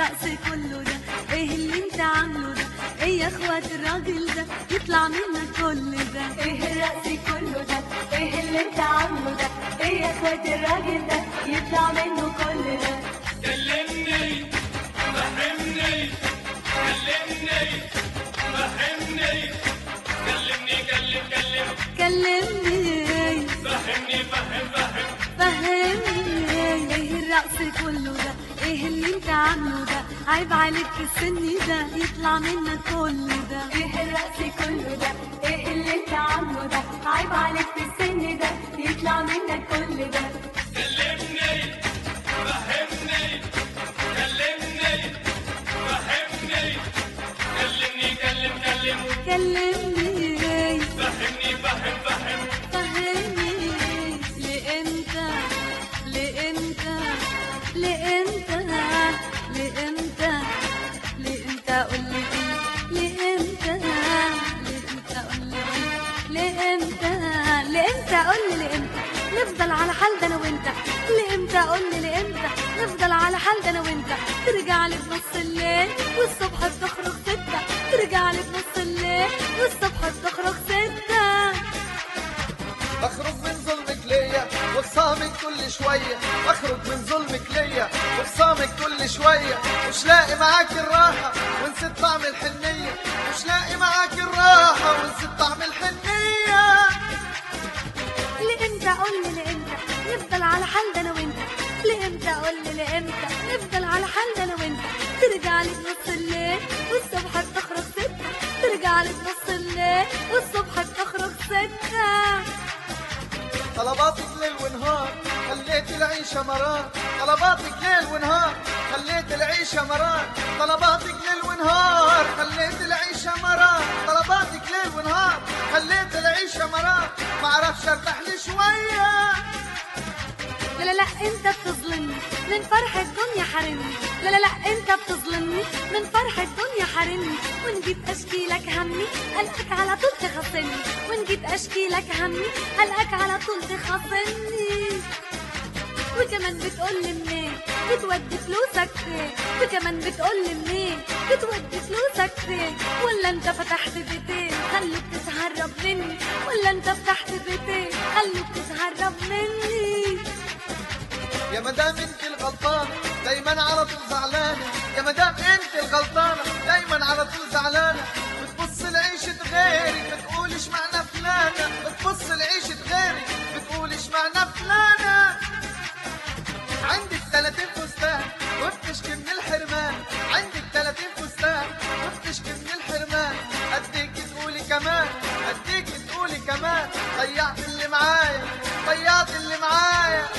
الرقص كله ده ايه اللي انت عامله ده ايه يا اخوات الراجل ده يطلع منك كل ده ايه الرقص كله ده ايه اللي انت عامله ده ايه يا اخوات الراجل ده يطلع منه كل ده كلمني فهمني كلمني فهمني كلمني كلم كلم كلمني فهمني فهم فهم فهمني ايه الرقص كله ده ايه اللي انت عامله ده عيب عليك في السن ده يطلع منك كل ده ايه الرقص كله ده ايه اللي انت عامله ده عيب عليك في السن ده يطلع منك كل ده كلمني فهمني كلمني فهمني كلمني كلم كلم كلمني فهمني فهم فهم فهمني لامتى لامتى لامتى لامتى لامتى قول لي إيه؟ لامتى لامتى قول لي إيه؟ لامتى لامتى قول لي لامتى نفضل على حال ده انا وانت لامتى قول لي لامتى نفضل على حال ده انا وانت ترجع لي بنص الليل والصبح بتخرج ستة ترجع لي بنص الليل والصبح بتخرج ستة بخرج من ظلمك ليا وخصامك كل شوية بخرج من ظلمك ليا وخصامك كل شوية مش لاقي معاك الراحة ونسيت طعم الحنية مش لاقي معاك الراحة ونسيت طعم الحنية لامتى قول لي لامتى نفضل على حال ده انا وانت لامتى قول لي لامتى نفضل على حال ده انا وانت ترجع لي بنص الليل والصبح تخرج ستة ترجع لي بنص الليل والصبح تخرج ستة طلباتك ليل ونهار خليت العيشة مرار طلباتك ليل ونهار خليت العيشة مرار طلباتك ليل ونهار خليت العيشة مرار طلباتك ليل ونهار خليت العيشة مرار معرفش ارتاح لي شوية لا لا لا انت بتظلمني من فرح الدنيا حارمني لا لا لا انت بتظلمني من فرح الدنيا حارمني وان جيت اشكي لك همي قلقك على طول تخاصمني وان جيت اشكي لك همي قلقك على طول تخاصمني وكمان بتقول لي منين بتودي فلوسك فين وكمان بتقول لي منين بتودي فلوسك فين ولا انت فتحت بيتين خلوك تتهرب مني ولا انت فتحت بيتين خلوك تتهرب مني يا مدام انت الغلطانة دايما على طول زعلانة يا مدام انت الغلطانة دايما على طول زعلانة بتبص لعيشة غيري بتقول اشمعنى فلانة بتبص لعيشة غيري بتقول اشمعنى فلانة عندك 30 فستان وبتشكي من الحرمان عندك 30 فستان وبتشكي من الحرمان اديك تقولي كمان اديك تقولي كمان ضيعت اللي معايا ضيعت اللي معايا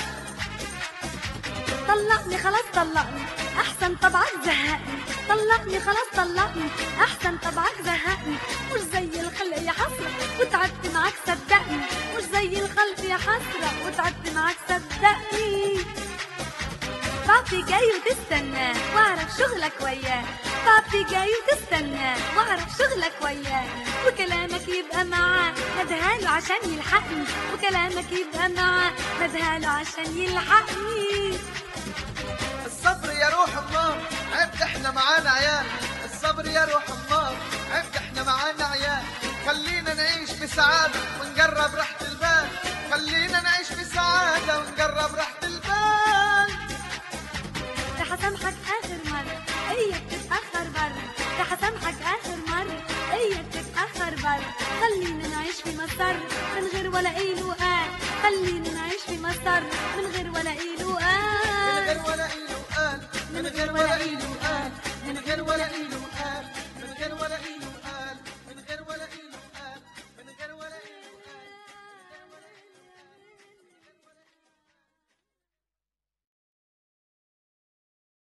طلقني خلاص طلقني احسن طبعك زهقني طلقني خلاص طلقني احسن طبعك زهقني مش زي الخلق يا حسرة وتعبت معاك صدقني مش زي الخلق يا حسرة وتعبت معاك صدقني بابي جاي وتستناه واعرف شغلك وياه بابي جاي وتستناه واعرف شغلك وياه وكلامك يبقى معاه ندهاله عشان يلحقني وكلامك يبقى معاه ندهاله عشان يلحقني الصبر يا روح الله عبد احنا معانا عيال الصبر يا روح الله عبد احنا معانا عيال خلينا نعيش بسعادة ونجرب راحة البال خلينا نعيش بسعادة ونجرب راحة البال ده هسامحك اخر مرة اياك تتأخر برا ده هسامحك اخر مرة اياك تتأخر برا خلينا نعيش في مسر من غير ولا اي وقال خلينا نعيش في مسر من غير ولا اي